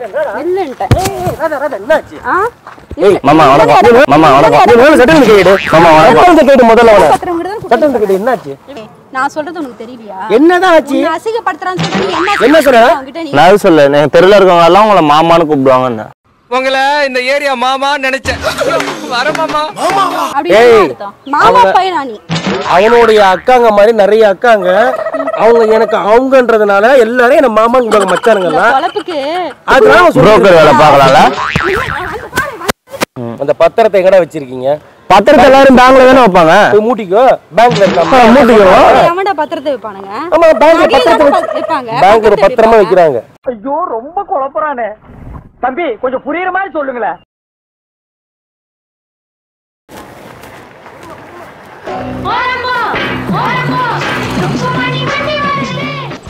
இல்லன்ட்டேன் என்னாச்சு ஆ ஏய் மாமா வணக்கம் மாமா வணக்கம் நீ முதல்ல சட்டை கேடு மாமா வணக்கம் கேடு முதல்ல அவன பத்திரங்கிறது சட்டை கேடு என்னாச்சு நான் சொல்றது உனக்கு தெரியலையா என்னதான் ஆச்சு உன்னை அசிங்கப்படுத்துறான்னு சொல்லி நீ என்ன என்ன சொல்ற? அவன்கிட்ட நீ நான் சொல்ல என் தெருல இருக்கவங்க எல்லாம் உங்களை மாமான்னு கூப்பிடுவாங்கன்னு உங்களை இந்த ஏரியா மாமா நினைச்சேன் வர மாமா அப்படி ஏய், என்ன அர்த்தம்? மாமா பையனா நீ அவனுடைய அக்காங்க மாதிரி நிறைய அக்காங்க அவங்க எனக்கு அவங்கன்றதுனால எல்லாரும் என்ன மாமான்னு கூப்பிடுவாங்க மச்சானுங்கெல்லாம் பொழப்புக்கு அதனால அவன் சொல்றான். புரோக்கர் வேலை பார்க்கலாம்ல அந்த பத்திரத்தை எங்கடா வச்சிருக்கீங்க பத்திரத்தை எல்லாரும் பேங்க்ல தானே வைப்பாங்க போய் மூட்டிக்கோ பேங்க்ல இருக்காம மூட்டிக்கோ எவன்டா பத்திரத்தை வைப்பானுங்க ஆமா பேங்க்ல நகையை பத்திரத்தை தானே வச்சு வைப்பாங்க பேங்க்ல பத்திரத்தை பத்திரமா வைப்பாங்க. வைக்கிறாங்க ஐயோ ரொம்ப குழப்பறானே தம்பி கொஞ்சம் புரியுற மாதிரி சொல்லுங்களேன் ஓரமா ஓரமா ருக்குமணி வண்டி வருது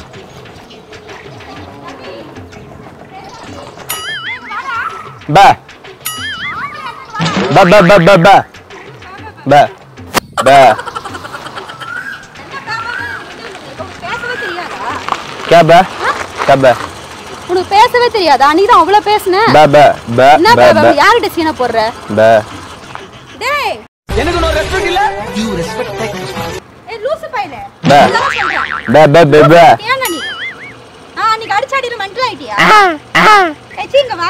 பே பே பே பே பே பே பே பே பேசவே தெரியாதா கே பே கே பே உனக்கு பேசவே தெரியாதா நீ தான் அவ்வளவு பேசுன பே பே பே என்ன பே பே- பே யார்கிட்ட சீனை போடுற பே டேய் எனக்கு நான் ரெஸ்பெக்ட் இல்ல ஏய் லூசு பையலே பே பே பே பே பே ஏங்க நீ ஆ நீ அடிச்சாடிற மென்டல் ஆயிட்டியா ஏய் சீ, இங்க வா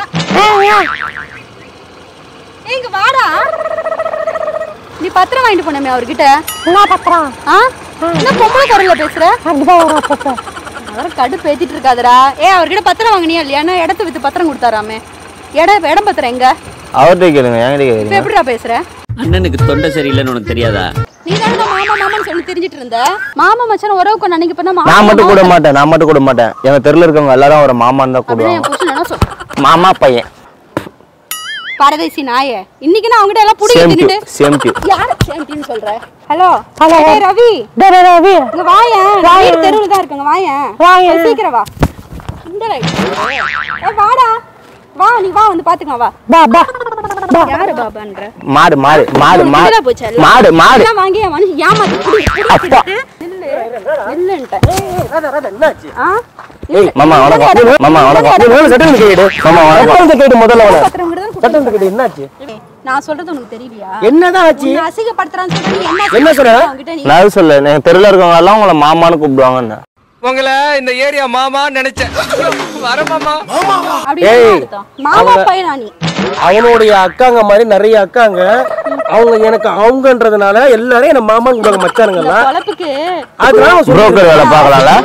ஏய் இங்க வாடா நீ பத்திரம் வாங்கிட்டு போனமே அவர்கிட்ட என்ன பத்திரம் ஆ என்ன பொம்பளை குரல்ல பேசுற அதெல்லாம் கடுப்பு ஏத்திட்டு இருக்காதடா ஏ அவர்கிட்ட பத்திரம் வாங்கினியா இல்லையா இடத்த வித்து பத்திரம் கொடுத்தாராமே இடம் இடம் பத்திரம் எங்க அவர்கிட்ட கேளுங்க என்கிட்ட இப்ப கேளுங்க எப்படிடா பேசுற அண்ணனுக்கு தொண்டை சரியில்லைன்னு உனக்கு தெரியாதா நீ தானே மாமா மாமான்னு சொல்லி தெரிஞ்சிட்டு இருந்த மாமா மச்சான் உறவுக்கு நினைக்க பண்ண மாமா நான் மட்டும் கூட மாட்டேன் நான் மட்டும் கூட மாட்டேன் எங்க தெருல இருக்கவங்க எல்லாரும் ஒரு மாமான்னு தான் அப்படின்னா என் கூப்பிடுவாங்க புருஷன் என்ன சொல் மாமா பையன் பரதேசி நாயே இன்னைக்கு நான் அவங்ககிட்ட எல்லாம் புடிங்க சேம் டியூ தின்னுட்டு சேம் டியூ யாரு சேம்பியன் சொல்ற ஹலோ ஹலோ ரவி ரவி இங்க வாயேன் வீடு தெருவுல தான் இருக்குங்க வாயேன் வாயேன் சீக்கிரம் வா இந்த ரைட் ஏ வாடா வா நீ வா வந்து பாத்துக்கலாம் வா பா பா யாரு பாபான்ற மாடு மாடு மாடு உனக்கு மாடு இதெல்லாம் போச்சா எல்லாம்? மாடு மாடு இதெல்லாம் வாங்கி என் மனுஷன் ஏமாத்தி குடி அப்பா. இல்லன்ட்டேன் என்னாச்சு ஆ ஏய் மாமா வணக்கம் நீ மாமா வணக்கம் நீ முதல்ல சட்டை கேடு மாமா வணக்கம் சட்டை கேடு முதல்ல அவன பத்திரங்கிறது சட்டை கேடு என்னாச்சு நான் சொல்றது உனக்கு தெரியலையா என்னதான் ஆச்சு உன்னை அசிங்கப்படுத்துறான்னு சொல்லி நீ என்ன என்ன சொல்ற? அவன்கிட்ட நீ நான் சொல்ல என் தெருல இருக்கவங்க எல்லாம் உங்களை மாமான்னு கூப்பிடுவாங்கன்னு உங்களை இந்த ஏரியா மாமா நினைச்சேன் வர மாமா அப்படி ஏய், என்ன அர்த்தம்? மாமா அவங்க- பையனா நீ அவனுடைய அக்காங்க மாதிரி நிறைய அக்காங்க அவங்க எனக்கு அவங்கன்றதுனால எல்லாரும் என்ன மாமான்னு கூப்பிடுவாங்க இந்த மச்சானுங்கெல்லாம் பொழப்புக்கு அதனால அவன் சொல்றான். புரோக்கர் வேலை பார்க்கலாம்ல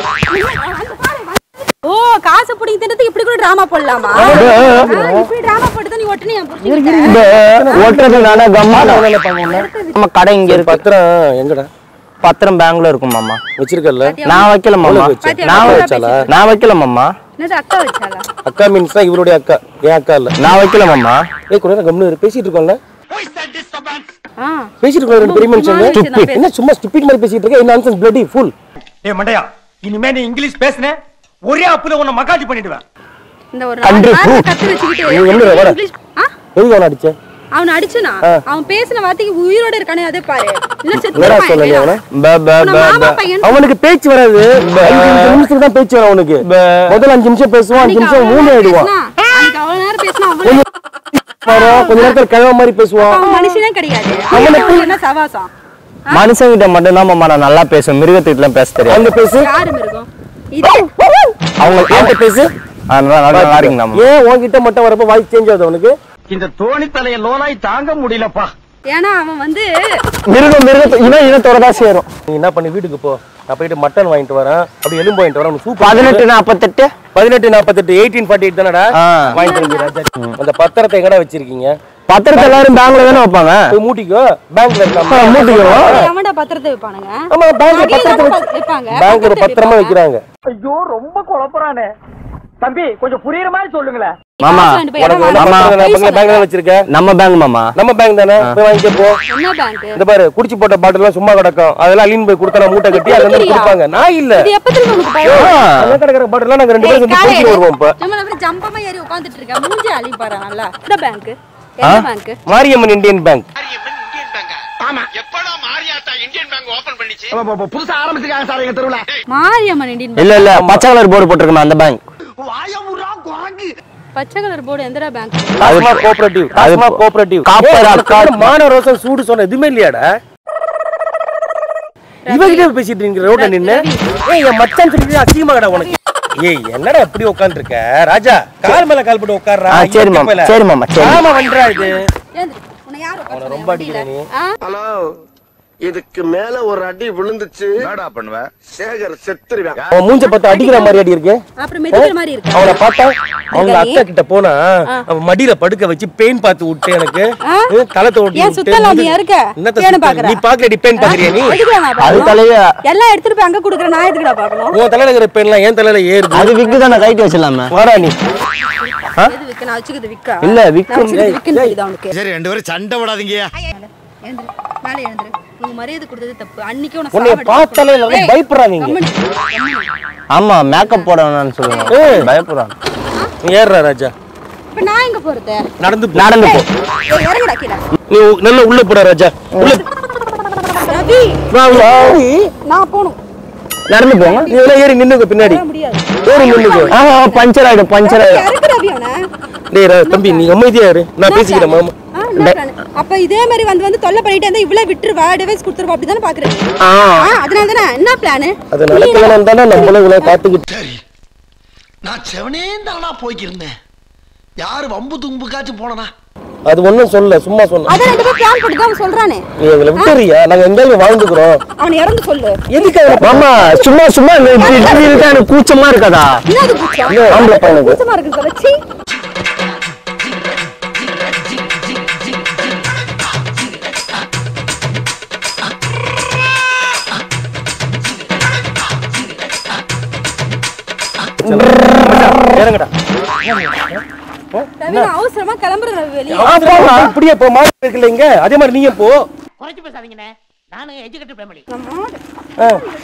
ஓ காசு புடிங்க தின்றதுக்கு இப்படி கூட டிராமா போடலாமா ஆ, இப்படி டிராமா போட்டு தான் நீ ஒட்டுனி என் புடிச்சிருக்க இந்த ஓட்டுறது நானே கம்மா நம்ம கடை இங்க இருக்கு பத்திரம் எங்கடா பத்திரம் பேங்க்ல இருக்கும் மாமா வச்சிருக்கல நான் வைக்கல மாமா எவ்வளவு வச்ச? பாத்தியா, நான் எவ்வளவு வைக்கல பேசிட்டு நான் வைக்கல மாமா என்னது அக்கா வச்சாலா அக்கா மீன்ஸ் தான் இவருடைய அக்கா என் அக்கா இல்ல நான் வைக்கல மாமா ஏய் கூட கம்னு இரு பேசிட்டு இருக்கோம்ல ஆ பேசிட்டு இருக்கோம் ரெண்டு பெரிய மனுஷங்க சும்மா பேசி நான் என்ன சும்மா ஸ்டூபிட் மாதிரி பேசிட்டு இருக்க என்ன நான்சென்ஸ் பிளடி ஃபுல் ஏ மண்டையா இனிமே நீ இங்கிலீஷ் பேசுன ஒரே அப்புல உன்னை மக்காட்டி பண்ணிடுவேன் இந்த ஒரு கண்டு நாலு பூ. வார்த்தை கத்து வச்சுக்கிட்டு நீ எங்க வர? இங்கிலீஷ் ஆ எதுக்கு அவனை அடிச்ச அவன் அடிச்சனா அவன் பேசின வார்த்தைக்கு உயிரோட இருக்கானே அதே பாரு இல்ல செத்து என்னடா போயிருப்பான் சொன்ன நீ இல்லையா? அவனை பே பே உன்னை பே மாமா பே பையன் அவனுக்கு பேச்சு வராது அஞ்சு நிமிஷத்துக்கு தான் பேச்சு வரும் அவனுக்கு முதல்ல அஞ்சு நிமிஷம் பேசுவான் அஞ்சு அன்னைக்கு நிமிஷம் அவ்வளவு மூணு நேரம் ஆயிடுவான் பேசினா, அன்னைக்கு அவ்வளவு நேரம் பேசினா அவ்வளவு வரும் கொஞ்ச நேரத்துல கிழவ மாதிரி பேசுவான் அவன் மனுஷனே கிடையாது அவனுக்கு என்ன சவாசம் மனுஷங்கிட்ட மட்டும் தான் மாமா நான் நல்லா பேசுவேன் மிருகத்திட்டலாம் பேச தெரியாது அங்க பேசு யாரு மிருகம் இது அவங்க அவன்கிட்ட பேசு ஆ, நல்லா நல்லா நல்லா இருக்கீங்க மாமா ஏன் உன்கிட்ட மட்டும் வரப்ப வாய்ஸ் சேஞ்ச் ஆகுது அவனுக்கு இந்த தோணி தலைய லோனாய் தாங்க முடியலப்பா ஏன்னா அவன் வந்து மிருகம் மிருகத்தை இவன் இனத்தோட தான் சேரும் நீ என்ன பண்ணி வீட்டுக்கு போ நான் போயிட்டு மட்டன் வாங்கிட்டு வரேன் அப்படி எலும்பு வாங்கிட்டு வரேன் சூப்பர் பதினெட்டு நாற்பத்தெட்டு பதினெட்டு நாற்பத்தெட்டு எயிட்டீன் ஃபார்ட்டி எயிட் தானடா ஆ. வாங்கிட்டு வந்து ராஜா அந்த பத்திரத்தை எங்கடா வச்சிருக்கீங்க பத்திரத்தை எல்லாரும் பேங்க்ல தானே வைப்பாங்க போய் மூட்டிக்கோ பேங்க்ல இருக்காம மூட்டிக்கோ எவன்டா பத்திரத்தை வைப்பானுங்க ஆமா பேங்க்ல நகையை பத்திரத்தை தானே வச்சு வைப்பாங்க பேங்க்ல பத்திரத்தை பத்திரமா வைப்பாங்க. வைக்கிறாங்க ஐயோ ரொம்ப குழப்பறானே தம்பி கொஞ்சம் புரியுற மாதிரி சொல்லுங்களேன் மாமா காசு வாங்கிட்டு போய் இடம் உனக்கு என்ன வாங்க. மாமா. பத்திரம் பொய் பேங்க்ல சொல்லாத. வச்சிருக்க நம்ம பேங்க் மாமா நம்ம பேங்க் தானே போய் வாங்கிக்க போ என்ன பேங்க் இந்த பாரு குடிச்சு போட்ட பாட்டில் எல்லாம் சும்மா கிடக்கும் அதெல்லாம் அலீன் போய் கொடுத்தா நான் மூட்டை கட்டி அதுல இருந்து குடிக்கிறியா? கொடுப்பாங்க நான் இல்ல இது எப்ப திரும்ப உனக்கு பயம் அங்க கிடக்கிற பாட்டில் நாங்க ரெண்டு பேரும் சேர்ந்து குடிச்சிட்டு வருவோம் இப்ப நம்ம அப்படியே ஜம்பமா ஏறி உட்கார்ந்துட்டு இருக்க மூஞ்சி அழி பாரு நல்லா இந்த பேங்க் என்ன பேங்க் மாரியம்மன் இந்தியன் பேங்க் புதுசா ஆரம்பிச்சிருக்காங்க சார் எங்க தெருவுல மாரியம்மன் இந்தியன் இல்ல இல்ல பச்சை கலர் போர்டு போட்டிருக்கோம் அந்த பேங்க் பச்சை கலர் போர்டு எந்தடா பேங்க் டாஸ்மா கோஆபரேட்டிவ் டாஸ்மா கோஆபரேட்டிவ் காப்பர் அக்கா. மான ரோசம் சூடு சொன்ன எதுவுமே இல்லையாடா இவகிட்ட பேசிட்டு இருக்கீங்க ரோட்ல நின்னு ஏய் என் மச்சான் சொல்லி அசிங்கமாடா உனக்கு ஏய் என்னடா இப்படி உட்கார்ந்து இருக்க ராஜா கால் மேல கால் போட்டு உட்கார்றா ஆ, சரி மாமா, இடுப்புல. சரி மாமா, சரி. ஆமா வன்றா இது ஏந்திரு உன்னை யார் உட்கார சொன்னா ரொம்ப அடிக்கிற நீ ஆ ஹலோ இதுக்கு மேல ஒரு அடி விழுந்துச்சு என்னடா பண்ணுவ சேகர் செத்துருவேன் அவன் மூஞ்ச பார்த்து அடிக்கிற மாதிரி அடி இருக்கு அப்புறம் மெதிக்கிற மாதிரி இருக்கு அவனை பார்த்தா அவங்க நீ? அக்கா கிட்ட போனா அவன் மடியில படுக்க வச்சு பெயின் பார்த்து விட்டு எனக்கு ஆ? ஏ, தலை தோட்டி ஏன் சுத்தலாம் நீ இருக்க? என்னத்த பேனை சுத்தம்? பாக்குற? நீ பாக்கலடி பெயின் பாக்குறியா நீ எதுக்குடா நான் அது பார்க்கணும்? தலையா எல்லாம் எடுத்துட்டு போய் அங்க குடுக்குற நான் எதுக்குடா பாக்கணும் உன் தலையில இருக்கிற பெயின்லாம் என் தலையில ஏறுது அது விக்கு தானே கைட்டு வச்சிடலாமே வாடா நீ எது விக்க நான் வச்சுக்கிறது விக்கா இல்ல, நான் விக்கும். வச்சுக்கிறது விக்குன்னு தெரியுதா உனக்கு சரி ரெண்டு பேரும் சண்டை விடாதீங்க எழுந்துரு மேலே எழுந்துரு உனக்கு மரியாதை கொடுத்தது தப்பு அன்னைக்கு உனக்கு உன்னைய சாவடிச்சு பார்த்தாலே எல்லாரும் ஏய், பயப்படுறாங்க கம்முனு, கம்முனு. ஆமா மேக்கப் போட வேணாம்னு சொல்லுவாங்க ஏய். பயப்படுறாங்க நீ ஏறுறா ராஜா இப்ப நான் எங்க போறது நடந்து போ. நடந்து போ ஏய், இறங்குடா கீழே நீ உ- நல்லா உள்ள போடா ராஜா உள்ள ரவி வா, வா. நான் போகணும் நடந்து போங்க நீ எல்லாம் ஏறி நின்னுக்க பின்னாடி வர முடியாது ஏறி நின்னுக்க ஆமா பஞ்சர் ஆயிடும் பஞ்சர் ஆயிடும் இறக்கு ரவி அவனை டேய் ரா- தம்பி நீ அமைதியா இரு நான் பேசிக்கிறேன் மாமா ஆ, என்ன plan? அப்ப இதே மாதிரி வந்து வந்து தொல்லை பண்ணிட்டே இருந்தா இவ்வளவு விட்டுருவா டிவைஸ் கொடுத்துருவா அப்படிதானே பாக்குறேன் ஆ அதனால தானே என்ன பிளானு அது நடக்கணும் தானே நம்மளும் இவ்வளவு காத்துக்கிட்டு சரி நான் செவனே தானா போய்க்கிருந்தேன் யாரு வம்பு தும்புக்காச்சும் போனனா அது ஒண்ணும் சொல்ல சும்மா சொன்ன அதான் ரெண்டு பேரும் பிளான் போட்டு தான் சொல்றானே நீ எங்களை விட்டுறியா நாங்க எங்கேயும் வாழ்ந்துக்கிறோம் அவனை இறந்து சொல்லு எதுக்கு அவனை மாமா சும்மா சும்மா இந்த இப்படி இப்படி இருக்கா எனக்கு கூச்சமா இருக்காதா என்னது கூச்சம் ஆம்பளை பையனுக்கு கூச்சமா இருக்கு வச்சு இறங்கடா ரவி நான் அவசரமா கிளம்புறேன் ரவி வெளியே ஆ, போம்மா. இப்படியே போ மாடு இருக்குல்ல இங்க அதே மாதிரி நீயும் போ ஆ.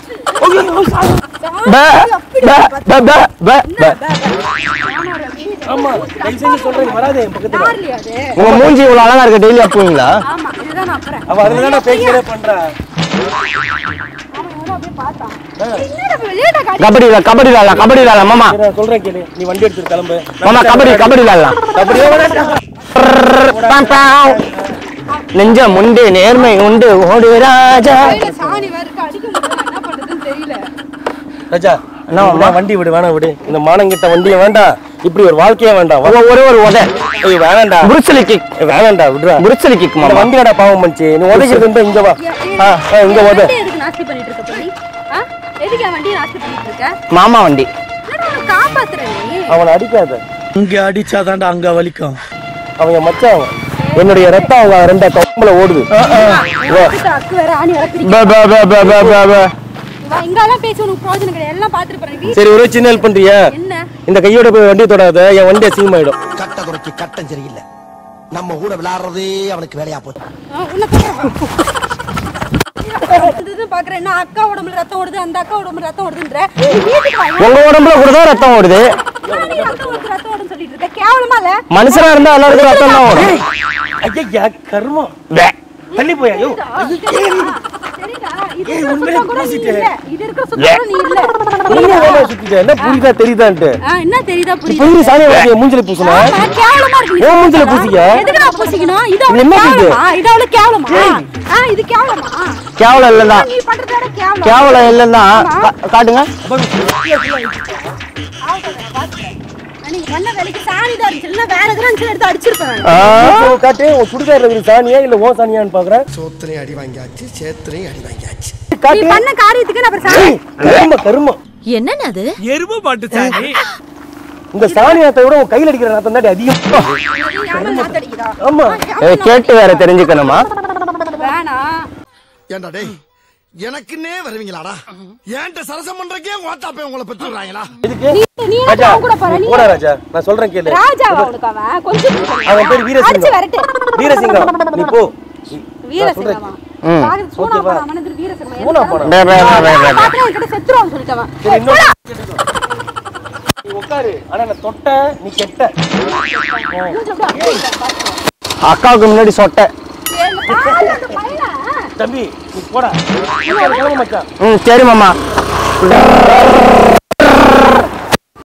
பே, பே, பே, பே, பே, பே. ஆமா தயவு செஞ்சு சொல்றேன் நீ வராதே என் பக்கத்துல யார்லையா அது உங்க மூஞ்சி இவ்வளவு அழகா இருக்க டெய்லி அப்போங்களா ஆமா இதுதான் நான் அப்புறம் அவ அதுல தானே பேசிக்கிறே பண்றா என்னடா வெளியேடா காடி கபடி விளையாட கபடி விளையாடலாம் கபடி விளையாடலாம் மாமா சரி, நான் சொல்றேன் கேளு நீ வண்டி எடுத்துட்டு கிளம்பு மாமா கபடி கபடி விளையாடலாம் அப்படியே வேணாம். பாம், பாம். நெஞ்சம் உண்டு நேர்மை உண்டு ஓடு ராஜா கையில சாணி வேற இருக்கு அடிக்க முடியல என்ன பண்றதுன்னு தெரியல ராஜா என்ன மாமா? நான் வண்டி விடு வேணாம் விடு இந்த மானங்கிட்ட வண்டியை வேண்டாம் இப்படி ஒரு வாழ்க்கையே வேண்டாம் வா. ஒரே ஒரு உத ஏய், வேணாம்டா புருச்சலி கிக் ஏய், வேணாம்டா விடுறா புருச்சலி கிக் இந்த மாமா வண்டியோட பாவம் பண்ணுச்சு நீ உதைக்கிறது இருந்தா இங்க வா ஆ, ஆ, இங்க உத வண்டி எதுக்கு நாஸ்தி பண்ணிட்டு இருக்க பண்ணி ஆ எதுக்கு என் வண்டியை நாஸ்தி பண்ணிட்டு இருக்க மாமா வண்டி என்னடா உன்னை காப்பாத்துற நீ அவனை அடிக்காத இங்க அடிச்சாதான்டா அங்க வலிக்கும் அவன் என் மச்சான் அவன். என்னுடைய ரத்தம் அவங்க ரெண்டா கம்பல ஓடுது கிட்ட அக்கு வேற ஆணி வேற பிடிக்க பே, பே, பே, பே, பே, பே, பே. வா இங்கெல்லாம் பேசி உனக்கு பிரோஜனம் கிடையாது எல்லாம் பாத்துட்டு போறேன் வீ சரி ஒரு சின்ன ஹெல்ப் பண்றியா என்ன இந்த கையோட போய் வண்டி தொடாத என் வண்டி அசிங்கமாயிடும் கட்ட குறைக்கு கட்டம் சரியில்லை நம்ம கூட விளையாடுறதே அவனுக்கு வேலையா போச்சு ஆ, உன்னை இது பாக்குறேன் என்ன அக்கா உடம்புல ரத்தம் ஓடுது அந்த அக்கா உடம்புல ரத்தம் ஓடுதுன்ற நீ வீட்டுக்கு வா. உங்க உடம்புல கூட தான் ரத்தம் ஓடுது ஏன் நீ ரத்தம் ஓடுது ரத்தம் ஓடுதுன்னு சொல்லிட்டு இருக்க கேவலமா இல்ல மனுஷனா இருந்தா எல்லாருக்கும் ரத்தம் தான் ஓடும் ஐயா கர்மம் வே. தள்ளி போயா ஐயோ சரிடா இது இருக்கிற சுத்தம் கூட நீ இல்ல இது இருக்கிற சுத்தம் கூட நீ இல்ல நீங்க வேலை சுத்திட்ட என்ன புரியுதா தெரியுதான்ட்டு ஆ, என்ன தெரியுதா புரியுது புரியுது சாணி வாங்கிய மூஞ்சில பூசுன ஆமா, கேவலமா இருக்கு உன் மூஞ்சில பூசிக்க? எதுக்கு நான் பூசிக்கணும் இது இது அவ்வளவு என்ன இது? கேவலமா இது அவ்வளவு கேவலமா ஆ இது கேவலமா கேவலம் இல்லதான் நீ பண்றத விட கேவலம் கேவலம் இல்லைன்னா கா- காட்டுங்க நீங்க பண்ண வேலைக்கு சாணி தான் இருந்துச்சு இல்ல வேற எதுவும் இருந்துச்சு எடுத்து அடிச்சிருப்பேன் ஆ, உன் காட்டு உன் சுடிதார்ல இருக்கிற சாணியா இல்ல ஓ சாணியான்னு பாக்குறேன் சோத்திரையும் அடி வாங்கியாச்சு சேத்திரையும் அடி வாங்கியாச்சு நீ காட்டு பண்ண காரியத்துக்கு நான் அப்புறம் சாணி கரும கருமம் என்னன்னு அது எருமை மாட்டு சாணி இந்த சாணியத்தை விட உன் கையில அடிக்கிற ரத்தம் தாண்டி அதிகம் யாமல் நாத்தடிக்குதா ஆமா ஏய், கேட்டு வேற தெரிஞ்சுக்கணுமா வேணாம் ஏன்டா டேய் எனக்குன்னே வருவீங்களாடா ஏன்ட்ட சரசம் பண்றக்கே ஓட்டாப்பே உங்களை பெற்று விடுறாங்களா இதுக்கு நீ நீ ராஜா அவன் கூட போற நீ போடா ராஜா நான் சொல்றேன் கேளு ராஜாவா அவனுக்கு அவன் கொஞ்சம் அவன் பேர் அடிச்சு வீரசிங்கம் விரட்டு வீரசிங்கம் நீ போ வீரசிங்கமா ம். பாக்குறது சூனா ஓகேவா? படம் அவனது வீரசிங்கம் சூனா படம். பே, பே, பே, பே, பே. பாக்குறேன் என்கிட்ட செத்துருவான்னு சொல்லிட்டவன் சரி இன்னொரு நீ உட்காரு ஆனா நான் தொட்ட நீ கெட்ட அக்காவுக்கு முன்னாடி சொட்டை தம்பி நீ போடா கிளம்ப மச்சான் ம் சரி மாமா